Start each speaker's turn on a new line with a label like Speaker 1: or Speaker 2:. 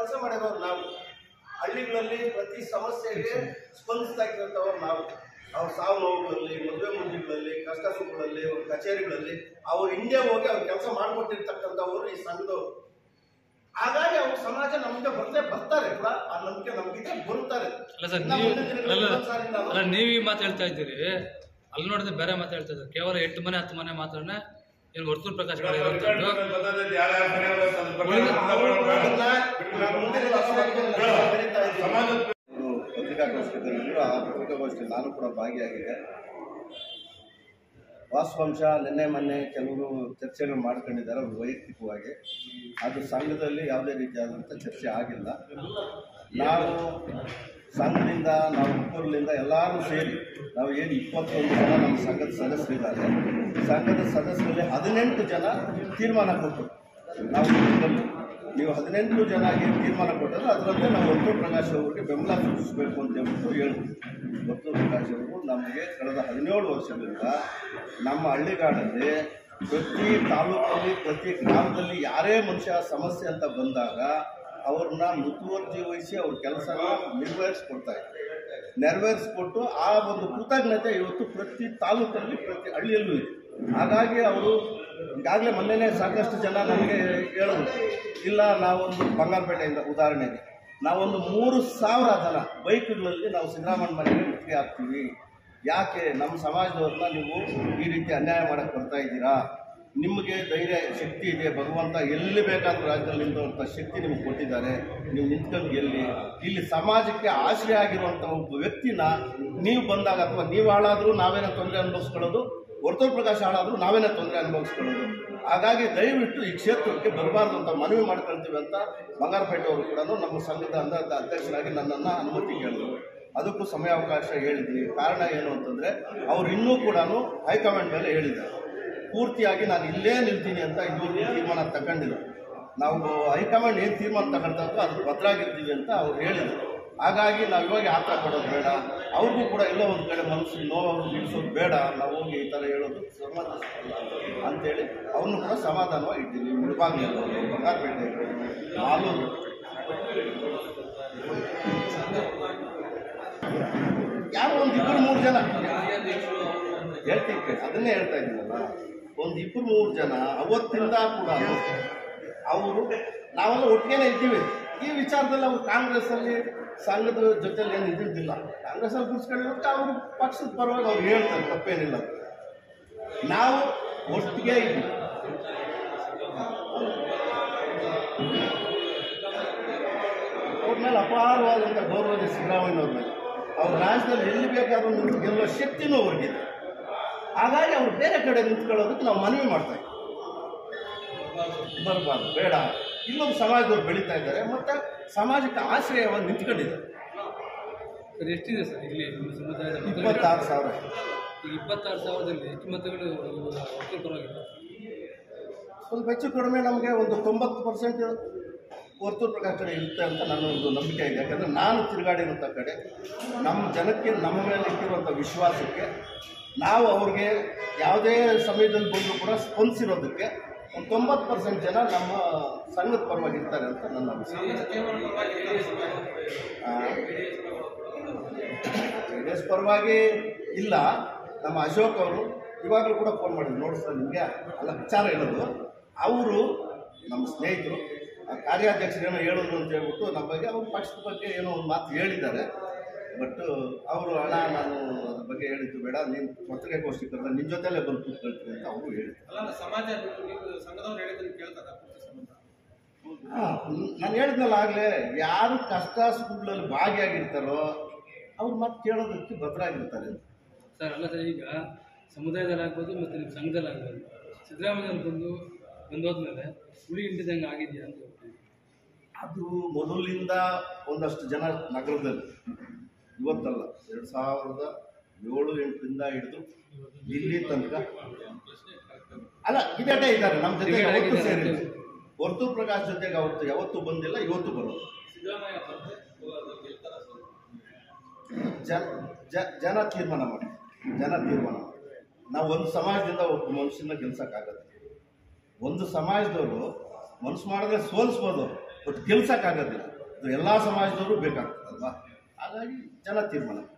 Speaker 1: ಕೆಲಸ ಮಾಡಿರೋರು ನಾವು ಹಳ್ಳಿಗಳಲ್ಲಿ ಪ್ರತಿ ಸಮಸ್ಯೆಗೆ ಸ್ಪಂದಿಸ್ತಾ ಇದ್ದಂಥವ್ರು ನಾವು ಅವ್ರ ಸಾವು ನೋವುಗಳಲ್ಲಿ ಮದುವೆ ಮುಂಜಿಗಳಲ್ಲಿ ಕಷ್ಟ ಸುಖಗಳಲ್ಲಿ ಅವ್ರ ಕಚೇರಿಗಳಲ್ಲಿ ಅವ್ರು ಹಿಂದೆ ಹೋಗಿ ಅವ್ರು ಕೆಲಸ ಮಾಡಿಕೊಟ್ಟಿರ್ತಕ್ಕಂಥವ್ರು ಈ ಸಂಘದವ್ರು ಹಾಗಾಗಿ ಅವ್ರ ಸಮಾಜ ನಮ್ಗೆ ಬರ್ದೇ ಬರ್ತಾರೆ ಕೂಡ ಆ ನಂಬಿಕೆ ನಮ್ಗಿದೆ ಬರ್ತಾರೆ
Speaker 2: ಅಲ್ಲ ಸರ್
Speaker 1: ಇನ್ನ
Speaker 2: ನೀವು
Speaker 1: ಮುಂದಿನ ದಿನಗಳಲ್ಲಿ
Speaker 2: ಅಲ್ಲ
Speaker 1: ಇನ್ನೊಂದ್ ಸಾರಿ ನಾವು-
Speaker 2: ಅಲ್ಲ ನೀವು ಈ ಮಾತು ಹೇಳ್ತಾ ಇದ್ದೀರಿ ಅಲ್ಲಿ ನೋಡಿದ್ರೆ ಬೇರೆ ಮಾತು ಹೇಳ್ತಾ ಇದ್ದಾರೆ ಕೇವಲ ಎಂಟು ಮನೆ ಹತ್ತು ಮನೆ ಮಾತ್ರನೇ ಏನು ವರ್ತೂರ್ ಪ್ರಕಾಶ್ ಮಾಡಿರುವಂಥದ್ದು
Speaker 1: ಅದನ್ನ ನಾವು ಮುಂದಿನ ದಿನಗಳಲ್ಲಿ ಬರೀತಾ ಇದ್ದೀವಿ.
Speaker 3: ಅವರು ಪತ್ರಿಕಾಗೋಷ್ಠಿಯಲ್ಲಿದ್ದರು ಆ ಪತ್ರಿಕಾಗೋಷ್ಠಿ ನಾನು ಕೂಡ ಭಾಗಿಯಾಗಿದ್ದೆ ವಾಸ್ತವಾಂಶ ನಿನ್ನೆ ಮೊನ್ನೆ ಕೆಲವರು ಚರ್ಚೆಗಳು ಮಾಡ್ಕೊಂಡಿದ್ದಾರೆ ಅವರು ವೈಯಕ್ತಿಕವಾಗಿ ಅದು ಸಂಘದಲ್ಲಿ ಯಾವುದೇ ರೀತಿಯಾದಂಥ ಚರ್ಚೆ ಆಗಿಲ್ಲ ನಾವು ಸಂಘದಿಂದ ನಾವು ಹುಟ್ಟೂರಿನಿಂದ ಎಲ್ಲರೂ ಸೇರಿ ನಾವು ಏನು ಇಪ್ಪತ್ತೊಂದು ಜನ ನಮ್ಮ ಸಂಘದ ಸದಸ್ಯರಿದ್ದಾರೆ ಸಂಘದ ಸದಸ್ಯರಲ್ಲಿ ಹದಿನೆಂಟು ಜನ ತೀರ್ಮಾನ ಕೊಟ್ಟರು ನಾವು ಇದರಲ್ಲಿ ನೀವು ಹದಿನೆಂಟು ಜನ ಏನು ತೀರ್ಮಾನ ಕೊಟ್ಟರೆ ಅದರಂತೆ ನಾವು ವರ್ತೂರ್ ಪ್ರಕಾಶ್ ಅವರಿಗೆ ಬೆಂಬಲ ಸೂಚಿಸಬೇಕು ಅಂತ ಹೇಳ್ಬಿಟ್ಟು ಹೇಳಿದ್ವಿ ವರ್ತೂರ್ ಪ್ರಕಾಶ್ ಅವರು ನಮಗೆ ಕಳೆದ ಹದಿನೇಳು ವರ್ಷಗಳಿಂದ ನಮ್ಮ ಹಳ್ಳಿಗಾಡಲ್ಲಿ ಪ್ರತಿ ತಾಲೂಕಲ್ಲಿ ಪ್ರತಿ ಗ್ರಾಮದಲ್ಲಿ ಯಾರೇ ಮನುಷ್ಯ ಸಮಸ್ಯೆ ಅಂತ ಬಂದಾಗ ಅವ್ರನ್ನ ಮುತುವರ್ಜಿ ವಹಿಸಿ ಅವ್ರ ಕೆಲಸನ ನಿರ್ವಹಿಸ್ಕೊಡ್ತಾ ಇದ್ದಾರೆ ನೆರವೇರಿಸ್ಕೊಟ್ಟು ಆ ಒಂದು ಕೃತಜ್ಞತೆ ಇವತ್ತು ಪ್ರತಿ ತಾಲೂಕಲ್ಲಿ ಪ್ರತಿ ಹಳ್ಳಿಯಲ್ಲೂ ಇದೆ ಹಾಗಾಗಿ ಅವರು ಈಗಾಗಲೇ ಮೊನ್ನೆನೇ ಸಾಕಷ್ಟು ಜನ ನನಗೆ ಹೇಳಿದ್ರು ಇಲ್ಲ ನಾವೊಂದು ಬಂಗಾರಪೇಟೆಯಿಂದ ಉದಾಹರಣೆಗೆ ನಾವೊಂದು ಮೂರು ಸಾವಿರ ಜನ ಬೈಕ್ಗಳಲ್ಲಿ ನಾವು ಸಿದ್ದರಾಮಯ್ಯ ಮನೆಗೆ ಮುತ್ತಿಗೆ ಹಾಕ್ತೀವಿ ಯಾಕೆ ನಮ್ಮ ಸಮಾಜದವ್ರನ್ನ ನೀವು ಈ ರೀತಿ ಅನ್ಯಾಯ ಮಾಡಕ್ಕೆ ಬರ್ತಾ ಇದ್ದೀರಾ ನಿಮಗೆ ಧೈರ್ಯ ಶಕ್ತಿ ಇದೆ ಭಗವಂತ ಎಲ್ಲಿ ಬೇಕಾದ್ರೂ ರಾಜ್ಯದಲ್ಲಿ ನಿಂತುವಂಥ ಶಕ್ತಿ ನಿಮ್ಗೆ ಕೊಟ್ಟಿದ್ದಾರೆ ನೀವು ನಿಂತ್ಕೊಂಡು ಗೆಲ್ಲಿ ಇಲ್ಲಿ ಸಮಾಜಕ್ಕೆ ಆಶ್ರಯ ಆಗಿರುವಂಥ ಒಬ್ಬ ವ್ಯಕ್ತಿನ ನೀವು ಬಂದಾಗ ಅಥವಾ ನೀವು ಹಾಳಾದರೂ ನಾವೇನೋ ತೊಂದರೆ ಅನುಭವಿಸ್ಕೊಳ್ಳೋದು ವರ್ತೂರ್ ಪ್ರಕಾಶ್ ಹಾಳಾದರೂ ನಾವೇನೋ ತೊಂದರೆ ಅನುಭವಿಸ್ಕೊಳ್ಳೋದು ಹಾಗಾಗಿ ದಯವಿಟ್ಟು ಈ ಕ್ಷೇತ್ರಕ್ಕೆ ಬರಬಾರ್ದು ಅಂತ ಮನವಿ ಮಾಡ್ಕೊಳ್ತೀವಿ ಅಂತ ಬಂಗಾರಪೇಟೆ ಅವರು ಕೂಡ ನಮ್ಮ ಸಂಘದ ಅಂದ ಅಧ್ಯಕ್ಷರಾಗಿ ನನ್ನನ್ನು ಅನುಮತಿ ಕೇಳಿದ್ರು ಅದಕ್ಕೂ ಸಮಯಾವಕಾಶ ಹೇಳಿದ್ವಿ ಕಾರಣ ಏನು ಅಂತಂದರೆ ಅವ್ರು ಇನ್ನೂ ಕೂಡ ಹೈಕಮಾಂಡ್ ಮೇಲೆ ಹೇಳಿದ್ದಾರೆ ಪೂರ್ತಿಯಾಗಿ ನಾನು ಇಲ್ಲೇ ನಿಲ್ತೀನಿ ಅಂತ ಇನ್ನೂರು ತೀರ್ಮಾನ ತಗೊಂಡಿದ್ರು ನಾವು ಹೈಕಮಾಂಡ್ ಏನು ತೀರ್ಮಾನ ತಗೊಳ್ತಾರೋ ಅದು ಭದ್ರಾಗಿರ್ತೀವಿ ಅಂತ ಅವ್ರು ಹೇಳಿದ್ರು ಹಾಗಾಗಿ ನಾವು ಇವಾಗ ಆತ ಪಡೋದು ಬೇಡ ಅವ್ರಿಗೂ ಕೂಡ ಎಲ್ಲೋ ಒಂದು ಕಡೆ ಮನಸ್ಸಿಗೆ ನೋವು ನಿಲ್ಲಿಸೋದು ಬೇಡ ನಾವು ಹೋಗಿ ಈ ಥರ ಹೇಳೋದು ಸಮಂಜಸವಲ್ಲ ಅಂತೇಳಿ ಅವ್ರನ್ನೂ ಕೂಡ ಸಮಾಧಾನವಾಗಿ ಇಟ್ಟಿದ್ವಿ ಮುಳಬಾಗಿಲು ಬಂಗಾರಪೇಟೆ ಮಾಲೂರು ಯಾರೋ ಒಂದು ಇಬ್ಬರು ಮೂರು ಜನ ಹೇಳ್ತೀನಿ ಕೇಳಿ, ಅದನ್ನೇ ಹೇಳ್ತಾ ಇದ್ದೀನಲ್ಲ ಒಂದು ಇಬ್ಬರು ಮೂರು ಜನ ಅವತ್ತಿಂದ ಕೂಡ ಅವರು ನಾವೆಲ್ಲ ಒಟ್ಟಿಗೆ ಇದ್ದೀವಿ ಈ ವಿಚಾರದಲ್ಲಿ ಅವರು ಕಾಂಗ್ರೆಸ್ಸಲ್ಲಿ ಸಂಘದ ಜೊತೆಲಿ ಏನು ಇದ್ದಿದ್ದಿಲ್ಲ ಕಾಂಗ್ರೆಸ್ಸಲ್ಲಿ ಕೂರಿಸ್ಕೊಂಡಿರುತ್ತೆ ಅವರು ಪಕ್ಷದ ಪರವಾಗಿ ಅವ್ರು ಹೇಳ್ತಾರೆ ತಪ್ಪೇನಿಲ್ಲ ನಾವು ಒಟ್ಟಿಗೆ ಇದ್ದೀವಿ ಅವ್ರ ಮೇಲೆ ಅಪಾರವಾದಂಥ ಗೌರವ ಇದೆ ಸಿದ್ದರಾಮಯ್ಯನವ್ರ ಮೇಲೆ ಅವ್ರ ರಾಜ್ಯದಲ್ಲಿ ಎಲ್ಲಿ ಬೇಕಾದ್ರೂ ನಿಂತು ಗೆಲ್ಲುವ ಶಕ್ತಿನೂ ಅವ್ರಿಗಿದೆ ಹಾಗಾಗಿ ಅವ್ರು ಬೇರೆ ಕಡೆ ನಿಂತ್ಕೊಳ್ಳೋದಕ್ಕೆ ನಾವು ಮನವಿ ಮಾಡ್ತಾ ಇದ್ದೀವಿ ಬರಬಾರ್ದು ಬೇಡ ಇಲ್ಲೊಂದು ಸಮಾಜದವ್ರು ಬೆಳೀತಾ ಇದ್ದಾರೆ ಮತ್ತು ಸಮಾಜಕ್ಕೆ ಆಶ್ರಯವಾಗಿ ನಿಂತ್ಕೊಂಡಿದ್ದಾರೆ
Speaker 2: ಸರ್ ಎಷ್ಟಿದೆ ಸರ್ ಇಲ್ಲಿ ನಿಮ್ಮ ಸಮುದಾಯದ ಮತಗಳು?
Speaker 3: ಇಪ್ಪತ್ತಾರು ಸಾವಿರ
Speaker 2: ಈಗ ಇಪ್ಪತ್ತಾರು ಸಾವಿರದಲ್ಲಿ ಎಷ್ಟು ಮತಗಳು ವರ್ತೂರ್ ಪರವಾಗಿಲ್ಲ
Speaker 3: ಸ್ವಲ್ಪ ಹೆಚ್ಚು ಕಡಿಮೆ ನಮಗೆ ಒಂದು ತೊಂಬತ್ತು ಪರ್ಸೆಂಟ್ ವರ್ತೂರ್ ಪ್ರಕಾಶ ಕಡೆ ಇರುತ್ತೆ ಅಂತ ನನ್ನ ಒಂದು ನಂಬಿಕೆ ಇದೆ ಯಾಕಂದರೆ ನಾನು ತಿರುಗಾಡಿರೋಂಥ ಕಡೆ ನಮ್ಮ ಜನಕ್ಕೆ ನಮ್ಮ ಮೇಲೆ ಇಟ್ಟಿರುವಂಥ ವಿಶ್ವಾಸಕ್ಕೆ ನಾವು ಅವ್ರಿಗೆ ಯಾವುದೇ ಸಮಯದಲ್ಲಿ ಬಂದರೂ ಕೂಡ ಸ್ಪಂದಿಸಿರೋದಕ್ಕೆ ಒಂದು ತೊಂಬತ್ತು ಪರ್ಸೆಂಟ್ ಜನ ನಮ್ಮ ಸಂಘದ ಪರವಾಗಿ ಇರ್ತಾರೆ ಅಂತ ನನ್ನ ಅಭಿಪ್ರಾಯ ಜೆ ಡಿ ಎಸ್ ಪರವಾಗಿ ಇಲ್ಲ ನಮ್ಮ ಅಶೋಕ್ ಅವರು ಇವಾಗಲೂ ಕೂಡ ಫೋನ್ ಮಾಡಿದ್ರು ನೋಡಿ ಸರ್ ನಿಮಗೆ ಅಲ್ಲ ವಿಚಾರ ಹೇಳೋದು ಅವರು ನಮ್ಮ ಸ್ನೇಹಿತರು ಆ ಕಾರ್ಯಾಧ್ಯಕ್ಷರು ಏನೋ ಹೇಳಿದ್ರು ಅಂತ ಹೇಳ್ಬಿಟ್ಟು ನಮ್ಮ ಬಗ್ಗೆ ಅವ್ರ ಪಕ್ಷದ ಬಗ್ಗೆ ಏನೋ ಒಂದು ಮಾತು ಹೇಳಿದ್ದಾರೆ ಬಟ್ ಅವರು ಹಣ ನಾನು ಅದ್ರ ಬಗ್ಗೆ ಹೇಳಿದ್ದು ಬೇಡ ನೀನು ಪತ್ರಿಕಾಗೋಷ್ಠಿ ಕರೆದ ನಿನ್ನ ಜೊತೆಲೇ ಬಂದು ಕೂತ್ಕೊಳ್ತೀನಿ ಅಂತ ಅವರು ಹೇಳಿದ್ರು
Speaker 4: ಅಲ್ಲ ಸಮಾಜ ನೀವು ಸಂಘದವ್ರು ಹೇಳಿದ್ರೆ ಕೇಳ್ತದ ಸಂಬಂಧ
Speaker 3: ನಾನು ಹೇಳಿದ್ನಲ್ಲ ಆಗಲೇ ಯಾರು ಕಷ್ಟ ಸುಖಗಳಲ್ಲಿ ಭಾಗಿಯಾಗಿರ್ತಾರೋ ಅವ್ರು ಮತ್ತೆ ಕೇಳೋದಕ್ಕೆ ಭದ್ರಾಗಿರ್ತಾರೆ
Speaker 2: ಸರ್ ಅಲ್ಲ ಸರ್ ಈಗ ಸಮುದಾಯದಲ್ಲಿ ಆಗ್ಬೋದು ಮತ್ತು ನಿಮ್ಮ ಸಂಘದಲ್ಲಿ ಆಗ್ಬೋದು ಸಿದ್ದರಾಮಯ್ಯ ಬಂದು ಬಂದೋದ್ಮೇಲೆ ಹುಳಿ ಹಿಂಡಿದಂಗೆ ಆಗಿದೆಯಾ ಅಂತ ಹೇಳ್ತೀನಿ.
Speaker 3: ಅದು ಮೊದಲಿಂದ ಒಂದಷ್ಟು ಜನ ನಗರದಲ್ಲಿ ಇವತ್ತಲ್ಲ ಎರಡು ಸಾವಿರದ ಏಳು ಎಂಟರಿಂದ ಹಿಡಿದು ಇಲ್ಲಿ ತನಕ ಅಲ್ಲ ಇದೇ ಇದ್ದಾರೆ ನಮ್ಮ ಜೊತೆ ಯಾವತ್ತೂ ಸೇರಿಲ್ಲ ವರ್ತೂರ್ ಪ್ರಕಾಶ್ ಜೊತೆಗೆ ಅವತ್ತು ಯಾವತ್ತೂ ಬಂದಿಲ್ಲ ಇವತ್ತು ಬರೋದು ಜನ ಜ- ಜನ ತೀರ್ಮಾನ ಮಾಡಿ ಜನ ತೀರ್ಮಾನ ಮಾಡಿ ನಾವು ಒಂದು ಸಮಾಜದಿಂದ ಒಬ್ಬ ಮನುಷ್ಯನ ಗೆಲ್ಸಕ್ಕಾಗತ್ತೆ ಒಂದು ಸಮಾಜದವರು ಮನಸ್ಸು ಮಾಡಿದ್ರೆ ಸೋಲಿಸ್ಬೋದು ಬಟ್ ಗೆಲ್ಸಕ್ಕಾಗೋದಿಲ್ಲ ಇದು ಎಲ್ಲ ಸಮಾಜದವರು ಬೇಕಾಗ್ತದಲ್ವಾ ಹಾಗಾಗಿ ಜನ ತೀರ್ಮಾನ